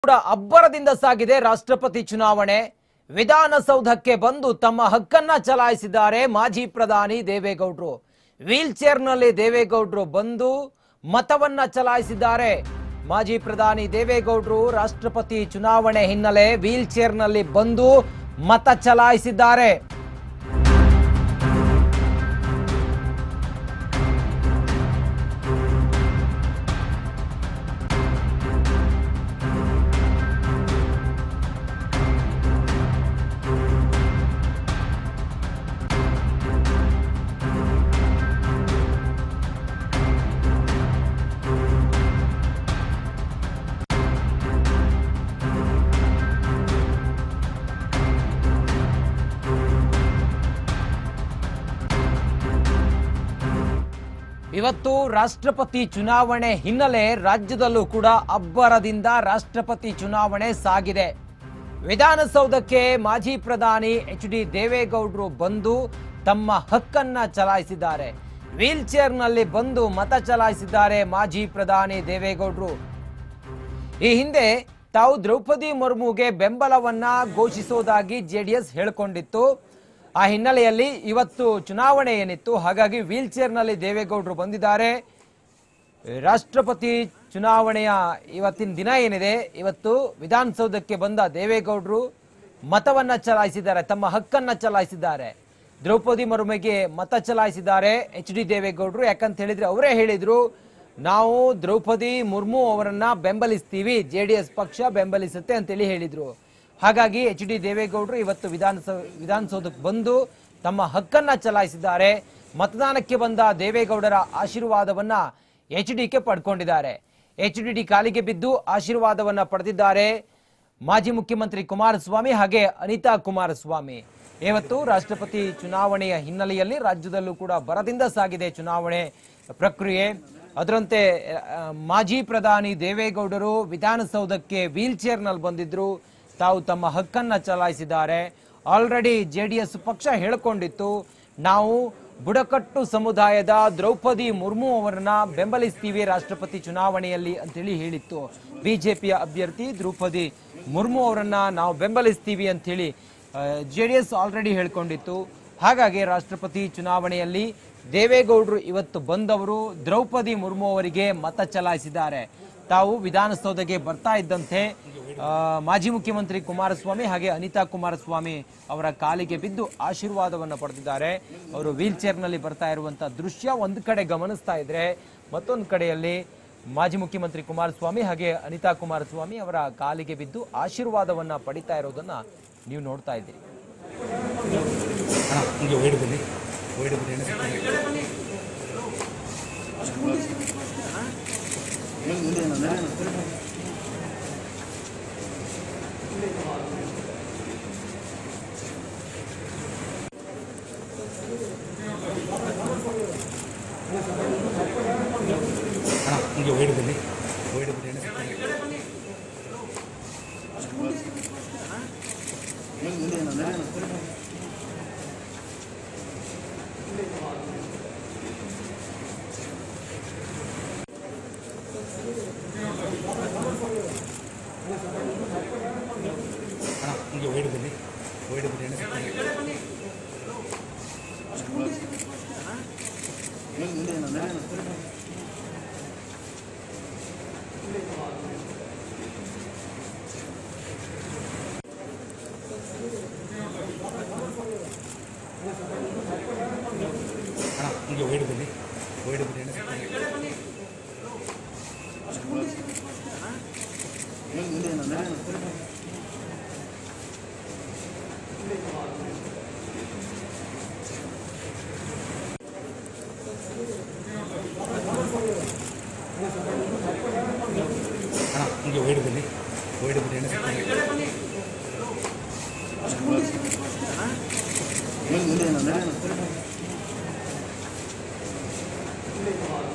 ಕೂಡ ಅಬ್ಬರದಿಂದ ಸಾಗಿದೆ ರಾಷ್ಟ್ರಪತಿ ಚುನಾವಣೆ ವಿಧಾನಸೌಧಕ್ಕೆ ಬಂದು ತಮ್ಮ ಹಕ್ಕನ್ನ ಚಲಾಯಿಸಿದ್ದಾರೆ ಮಾಜಿ ಪ್ರಧಾನಿ ದೇವೇಗೌಡರು ವೀಲ್ ಚೇರ್ನಲ್ಲಿ ದೇವೇಗೌಡರು ಬಂದು ಮತವನ್ನ ಚಲಾಯಿಸಿದ್ದಾರೆ ಮಾಜಿ ಪ್ರಧಾನಿ ದೇವೇಗೌಡರು ರಾಷ್ಟ್ರಪತಿ ಚುನಾವಣೆ ಹಿನ್ನೆಲೆ ವೀಲ್ ಚೇರ್ನಲ್ಲಿ ಬಂದು ಮತ ಚಲಾಯಿಸಿದ್ದಾರೆ ಇವತ್ತು ರಾಷ್ಟ್ರಪತಿ ಚುನಾವಣೆ ಹಿನ್ನೆಲೆ ರಾಜ್ಯದಲ್ಲೂ ಕೂಡ ಅಬ್ಬರದಿಂದ ರಾಷ್ಟ್ರಪತಿ ಚುನಾವಣೆ ಸಾಗಿದೆ ವಿಧಾನಸೌಧಕ್ಕೆ ಮಾಜಿ ಪ್ರಧಾನಿ ಎಚ್ ಡಿ ದೇವೇಗೌಡರು ಬಂದು ತಮ್ಮ ಹಕ್ಕನ್ನ ಚಲಾಯಿಸಿದ್ದಾರೆ ವೀಲ್ ಚೇರ್ನಲ್ಲಿ ಬಂದು ಮತ ಚಲಾಯಿಸಿದ್ದಾರೆ ಮಾಜಿ ಪ್ರಧಾನಿ ದೇವೇಗೌಡರು ಈ ಹಿಂದೆ ತಾವು ದ್ರೌಪದಿ ಮುರ್ಮುಗೆ ಬೆಂಬಲವನ್ನ ಘೋಷಿಸುವುದಾಗಿ ಜೆಡಿಎಸ್ ಹೇಳಿಕೊಂಡಿತ್ತು ಆ ಹಿನ್ನೆಲೆಯಲ್ಲಿ ಇವತ್ತು ಚುನಾವಣೆ ಏನಿತ್ತು ಹಾಗಾಗಿ ವೀಲ್ ಚೇರ್ನಲ್ಲಿ ದೇವೇಗೌಡರು ಬಂದಿದ್ದಾರೆ ರಾಷ್ಟ್ರಪತಿ ಚುನಾವಣೆಯ ಇವತ್ತಿನ ದಿನ ಏನಿದೆ ಇವತ್ತು ವಿಧಾನಸೌಧಕ್ಕೆ ಬಂದ ದೇವೇಗೌಡರು ಮತವನ್ನ ಚಲಾಯಿಸಿದ್ದಾರೆ ತಮ್ಮ ಹಕ್ಕನ್ನ ಚಲಾಯಿಸಿದ್ದಾರೆ ದ್ರೌಪದಿ ಮುರ್ಮುಗೆ ಮತ ಚಲಾಯಿಸಿದ್ದಾರೆ ಎಚ್ ಡಿ ದೇವೇಗೌಡರು ಯಾಕಂತ ಹೇಳಿದ್ರೆ ಅವರೇ ಹೇಳಿದ್ರು ನಾವು ದ್ರೌಪದಿ ಮುರ್ಮು ಅವರನ್ನ ಬೆಂಬಲಿಸ್ತೀವಿ ಜೆ ಡಿ ಎಸ್ ಪಕ್ಷ ಬೆಂಬಲಿಸುತ್ತೆ ಅಂತೇಳಿ ಹೇಳಿದ್ರು ಹಾಗಾಗಿ ಎಚ್ ಡಿ ದೇವೇಗೌಡರು ಇವತ್ತು ವಿಧಾನಸೌ ವಿಧಾನಸೌಧಕ್ಕೆ ಬಂದು ತಮ್ಮ ಹಕ್ಕನ್ನ ಚಲಾಯಿಸಿದ್ದಾರೆ ಮತದಾನಕ್ಕೆ ಬಂದ ದೇವೇಗೌಡರ ಆಶೀರ್ವಾದವನ್ನ ಎಚ್ ಡಿಗೆ ಪಡ್ಕೊಂಡಿದ್ದಾರೆ ಎಚ್ ಡಿ ಡಿ ಕಾಲಿಗೆ ಬಿದ್ದು ಆಶೀರ್ವಾದವನ್ನ ಪಡೆದಿದ್ದಾರೆ ಮಾಜಿ ಮುಖ್ಯಮಂತ್ರಿ ಕುಮಾರಸ್ವಾಮಿ ಹಾಗೆ ಅನಿತಾ ಕುಮಾರಸ್ವಾಮಿ ಇವತ್ತು ರಾಷ್ಟ್ರಪತಿ ಚುನಾವಣೆಯ ಹಿನ್ನೆಲೆಯಲ್ಲಿ ರಾಜ್ಯದಲ್ಲೂ ಕೂಡ ಬರದಿಂದ ಸಾಗಿದೆ ಚುನಾವಣೆ ಪ್ರಕ್ರಿಯೆ ಅದರಂತೆ ಆ, ಮಾಜಿ ಪ್ರಧಾನಿ ದೇವೇಗೌಡರು ವಿಧಾನಸೌಧಕ್ಕೆ ವೀಲ್ ಚೇರ್ನಲ್ಲಿ ಬಂದಿದ್ರು ತಾವು ತಮ್ಮ ಹಕ್ಕನ್ನ ಚಲಾಯಿಸಿದ್ದಾರೆ ಆಲ್ರೆಡಿ ಜೆ ಡಿ ಎಸ್ ಪಕ್ಷ ಹೇಳಿಕೊಂಡಿತ್ತು ನಾವು ಬುಡಕಟ್ಟು ಸಮುದಾಯದ ದ್ರೌಪದಿ ಮುರ್ಮು ಅವರನ್ನ ಬೆಂಬಲಿಸ್ತೀವಿ ರಾಷ್ಟ್ರಪತಿ ಚುನಾವಣೆಯಲ್ಲಿ ಅಂತೇಳಿ ಹೇಳಿತ್ತು ಬಿಜೆಪಿಯ ಅಭ್ಯರ್ಥಿ ದ್ರೌಪದಿ ಮುರ್ಮು ಅವರನ್ನ ನಾವು ಬೆಂಬಲಿಸ್ತೀವಿ ಅಂತೇಳಿ ಜೆ ಡಿ ಎಸ್ ಆಲ್ರೆಡಿ ಹೇಳ್ಕೊಂಡಿತ್ತು ಹಾಗಾಗಿ ರಾಷ್ಟ್ರಪತಿ ಚುನಾವಣೆಯಲ್ಲಿ ದೇವೇಗೌಡರು ಇವತ್ತು ಬಂದವರು ದ್ರೌಪದಿ ಮುರ್ಮು ಅವರಿಗೆ ಮತ ಚಲಾಯಿಸಿದ್ದಾರೆ ತಾವು ವಿಧಾನಸೌಧಕ್ಕೆ ಬರ್ತಾ ಇದ್ದಂತೆ ಆ, ಮಾಜಿ ಮುಖ್ಯಮಂತ್ರಿ ಕುಮಾರಸ್ವಾಮಿ ಹಾಗೆ ಅನಿತಾ ಕುಮಾರಸ್ವಾಮಿ ಅವರ ಕಾಲಿಗೆ ಬಿದ್ದು ಆಶೀರ್ವಾದವನ್ನು ಪಡೆದಿದ್ದಾರೆ ಅವರು ವೀಲ್ ಚೇರ್ನಲ್ಲಿ ಬರ್ತಾ ಇರುವಂತ ದೃಶ್ಯ ಒಂದು ಕಡೆ ಗಮನಿಸ್ತಾ ಇದ್ರೆ ಮತ್ತೊಂದು ಕಡೆಯಲ್ಲಿ ಮಾಜಿ ಮುಖ್ಯಮಂತ್ರಿ ಕುಮಾರಸ್ವಾಮಿ ಹಾಗೆ ಅನಿತಾ ಕುಮಾರಸ್ವಾಮಿ ಅವರ ಕಾಲಿಗೆ ಬಿದ್ದು ಆಶೀರ್ವಾದವನ್ನ ಪಡಿತಾ ಇರೋದನ್ನ ನೀವು ನೋಡ್ತಾ ಇದ್ದೀರಿ ಅಣ್ಣ ಹಿಂಗೆ ವೈಡ್ ಬನ್ನಿ ವೈಡ್ ಬನ್ನಿ ಅಣ್ಣ ಅಣ್ಣ ಹಿಂಗೆ ವೈಡ್ ಬನ್ನಿ ವೈಡ್ ಬನ್ನಿ ಅಣ್ಣ ಅಣ್ಣ ಹಿಂಗೆ ವೈಡ್ ಬನ್ನಿ ವೈಡ್ ಬನ್ನಿ ಅಣ್ಣ ಅಣ್ಣ ಹಿಂಗೆ ವೈಡ್ ಬನ್ನಿ ವೈಡ್ ಬನ್ನಿ ಅಣ್ಣ ಅಣ್ಣ ಹಿಂಗೆ ವೈಡ್ ಬನ್ನಿ ವೈಡ್ ಬನ್ನಿ ಅಣ್ಣ Thank